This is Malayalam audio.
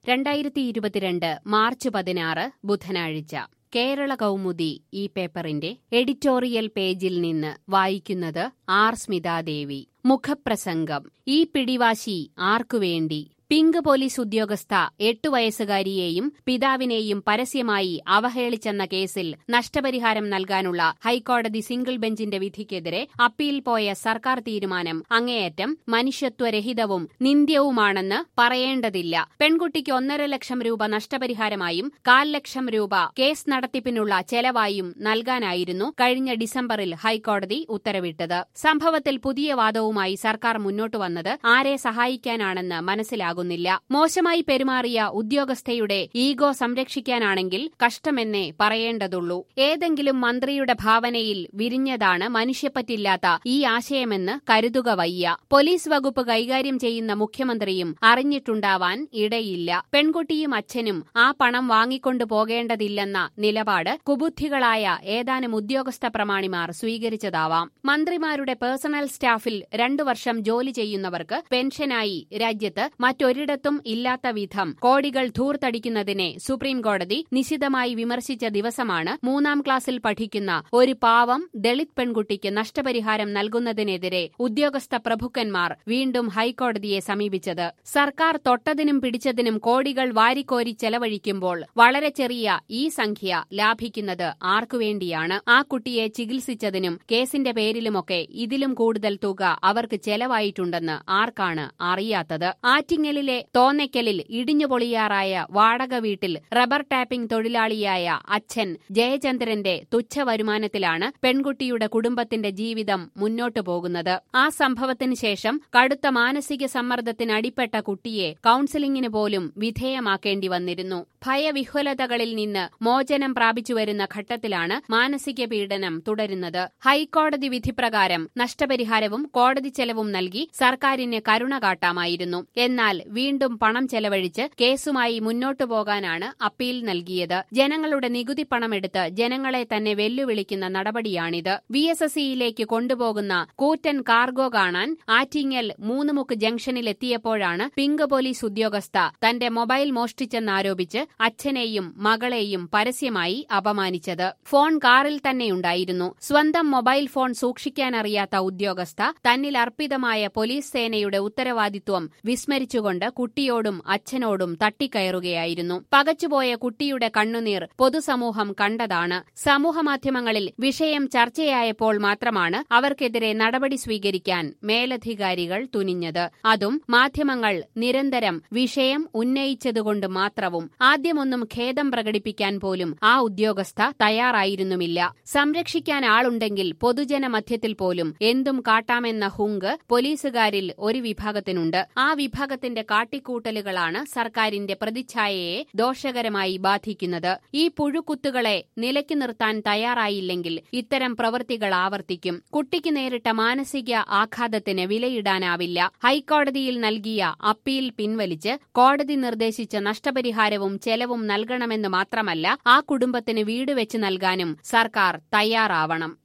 രണ്ടായിരത്തി ഇരുപത്തിരണ്ട് മാർച്ച് പതിനാറ് ബുധനാഴ്ച കേരള കൗമുദി ഈ പേപ്പറിന്റെ എഡിറ്റോറിയൽ പേജിൽ നിന്ന് വായിക്കുന്നത് ആർ സ്മിതാദേവി മുഖപ്രസംഗം ഈ പിടിവാശി ആർക്കുവേണ്ടി പിങ്ക് പോലീസ് ഉദ്യോഗസ്ഥ എട്ടു വയസ്സുകാരിയെയും പിതാവിനെയും പരസ്യമായി അവഹേളിച്ചെന്ന കേസിൽ നഷ്ടപരിഹാരം നൽകാനുള്ള ഹൈക്കോടതി സിംഗിൾ ബെഞ്ചിന്റെ വിധിക്കെതിരെ അപ്പീൽ പോയ സർക്കാർ തീരുമാനം അങ്ങേയറ്റം മനുഷ്യത്വരഹിതവും നിന്ദ്യവുമാണെന്ന് പറയേണ്ടതില്ല പെൺകുട്ടിക്ക് ഒന്നര ലക്ഷം രൂപ നഷ്ടപരിഹാരമായും കാൽ ലക്ഷം രൂപ കേസ് നടത്തിപ്പിനുള്ള ചെലവായും നൽകാനായിരുന്നു കഴിഞ്ഞ ഡിസംബറിൽ ഹൈക്കോടതി ഉത്തരവിട്ടത് സംഭവത്തിൽ പുതിയ വാദവുമായി സർക്കാർ മുന്നോട്ടു വന്നത് ആരെ സഹായിക്കാനാണെന്ന് മനസ്സിലാകും ഉണ്ടാകുന്നില്ല മോശമായി പെരുമാറിയ ഉദ്യോഗസ്ഥയുടെ ഈഗോ സംരക്ഷിക്കാനാണെങ്കിൽ കഷ്ടമെന്നേ പറയേണ്ടതുള്ളൂ ഏതെങ്കിലും മന്ത്രിയുടെ ഭാവനയിൽ വിരിഞ്ഞതാണ് മനുഷ്യപ്പറ്റില്ലാത്ത ഈ ആശയമെന്ന് കരുതുക വയ്യ പോലീസ് വകുപ്പ് കൈകാര്യം ചെയ്യുന്ന മുഖ്യമന്ത്രിയും അറിഞ്ഞിട്ടുണ്ടാവാൻ ഇടയില്ല പെൺകുട്ടിയും അച്ഛനും ആ പണം വാങ്ങിക്കൊണ്ടു പോകേണ്ടതില്ലെന്ന നിലപാട് കുബുദ്ധികളായ ഏതാനും ഉദ്യോഗസ്ഥ പ്രമാണിമാർ സ്വീകരിച്ചതാവാം മന്ത്രിമാരുടെ പേഴ്സണൽ സ്റ്റാഫിൽ രണ്ടു വർഷം ജോലി ചെയ്യുന്നവർക്ക് പെൻഷനായി രാജ്യത്ത് മറ്റൊരിടത്തും ഇല്ലാത്ത വിധം കോടികൾ ധൂർത്തടിക്കുന്നതിനെ സുപ്രീംകോടതി നിശിതമായി വിമർശിച്ച ദിവസമാണ് മൂന്നാം ക്ലാസ്സിൽ പഠിക്കുന്ന ഒരു പാവം ദളിത് പെൺകുട്ടിക്ക് നഷ്ടപരിഹാരം നൽകുന്നതിനെതിരെ ഉദ്യോഗസ്ഥ പ്രഭുക്കന്മാർ വീണ്ടും ഹൈക്കോടതിയെ സമീപിച്ചത് സർക്കാർ തൊട്ടതിനും പിടിച്ചതിനും കോടികൾ വാരിക്കോരി ചെലവഴിക്കുമ്പോൾ വളരെ ചെറിയ ഈ സംഖ്യ ലാഭിക്കുന്നത് ആർക്കുവേണ്ടിയാണ് ആ കുട്ടിയെ ചികിത്സിച്ചതിനും കേസിന്റെ പേരിലുമൊക്കെ ഇതിലും കൂടുതൽ തുക അവർക്ക് ചെലവായിട്ടുണ്ടെന്ന് ആർക്കാണ് അറിയാത്തത് ആറ്റിങ്ങലിലെ തോന്നയ്ക്കലിൽ ഇടിഞ്ഞുപൊളിയാറായ വാടക വീട്ടിൽ റബ്ബർ ടാപ്പിംഗ് തൊഴിലാളിയായ അച്ഛൻ ജയചന്ദ്രന്റെ തുച്ഛ വരുമാനത്തിലാണ് പെൺകുട്ടിയുടെ കുടുംബത്തിന്റെ ജീവിതം മുന്നോട്ടു പോകുന്നത് ആ സംഭവത്തിന് ശേഷം കടുത്ത മാനസിക സമ്മർദ്ദത്തിന് അടിപ്പെട്ട കുട്ടിയെ കൌൺസിലിംഗിന് പോലും വിധേയമാക്കേണ്ടി വന്നിരുന്നു ഭയവിഹ്വലതകളിൽ നിന്ന് മോചനം പ്രാപിച്ചുവരുന്ന ഘട്ടത്തിലാണ് മാനസിക പീഡനം തുടരുന്നത് ഹൈക്കോടതി വിധിപ്രകാരം നഷ്ടപരിഹാരവും കോടതി ചെലവും നൽകി സർക്കാരിന് കരുണ കാട്ടാമായിരുന്നു എന്നാൽ വീണ്ടും പണം ചെലവഴിച്ച് കേസുമായി മുന്നോട്ടു പോകാനാണ് അപ്പീൽ നൽകിയത് ജനങ്ങളുടെ നികുതി പണമെടുത്ത് ജനങ്ങളെ തന്നെ വെല്ലുവിളിക്കുന്ന നടപടിയാണിത് വി എസ് എസ് സിയിലേക്ക് കൊണ്ടുപോകുന്ന കൂറ്റൻ കാർഗോ കാണാൻ ആറ്റിങ്ങൽ മൂന്നുമുക്ക് ജംഗ്ഷനിലെത്തിയപ്പോഴാണ് പിങ്ക് പോലീസ് ഉദ്യോഗസ്ഥ തന്റെ മൊബൈൽ മോഷ്ടിച്ചെന്നാരോപിച്ച് അച്ഛനെയും മകളെയും പരസ്യമായി അപമാനിച്ചത് ഫോൺ കാറിൽ തന്നെയുണ്ടായിരുന്നു സ്വന്തം മൊബൈൽ ഫോൺ സൂക്ഷിക്കാനറിയാത്ത ഉദ്യോഗസ്ഥ തന്നിൽ അർപ്പിതമായ പോലീസ് സേനയുടെ ഉത്തരവാദിത്വം വിസ്മരിച്ചുകൊണ്ട് കുട്ടിയോടും അച്ഛനോടും തട്ടിക്കയറുകയായിരുന്നു പകച്ചുപോയ കുട്ടിയുടെ കണ്ണുനീർ പൊതുസമൂഹം കണ്ടതാണ് സമൂഹമാധ്യമങ്ങളിൽ വിഷയം ചർച്ചയായപ്പോൾ മാത്രമാണ് അവർക്കെതിരെ നടപടി സ്വീകരിക്കാൻ മേലധികാരികൾ തുനിഞ്ഞത് അതും മാധ്യമങ്ങൾ നിരന്തരം വിഷയം ഉന്നയിച്ചതുകൊണ്ട് മാത്രവും ആദ്യമൊന്നും ഖേദം പ്രകടിപ്പിക്കാൻ പോലും ആ ഉദ്യോഗസ്ഥ തയ്യാറായിരുന്നുമില്ല സംരക്ഷിക്കാൻ ആളുണ്ടെങ്കിൽ പൊതുജന മധ്യത്തിൽ പോലും എന്തും കാട്ടാമെന്ന ഹുങ്ക് പോലീസുകാരിൽ ഒരു വിഭാഗത്തിനുണ്ട് ആ വിഭാഗത്തിന്റെ കാട്ടിക്കൂട്ടലുകളാണ് സർക്കാരിന്റെ പ്രതിച്ഛായയെ ദോഷകരമായി ബാധിക്കുന്നത് ഈ പുഴുക്കുത്തുകളെ നിലയ്ക്ക് നിർത്താൻ തയ്യാറായില്ലെങ്കിൽ ഇത്തരം പ്രവൃത്തികൾ ആവർത്തിക്കും കുട്ടിക്ക് നേരിട്ട മാനസിക ആഘാതത്തിന് വിലയിടാനാവില്ല ഹൈക്കോടതിയിൽ നൽകിയ അപ്പീൽ പിൻവലിച്ച് കോടതി നിർദ്ദേശിച്ച നഷ്ടപരിഹാരവും ചെലവും നൽകണമെന്ന് മാത്രമല്ല ആ കുടുംബത്തിന് വീട് വെച്ച് നൽകാനും സർക്കാർ തയ്യാറാവണം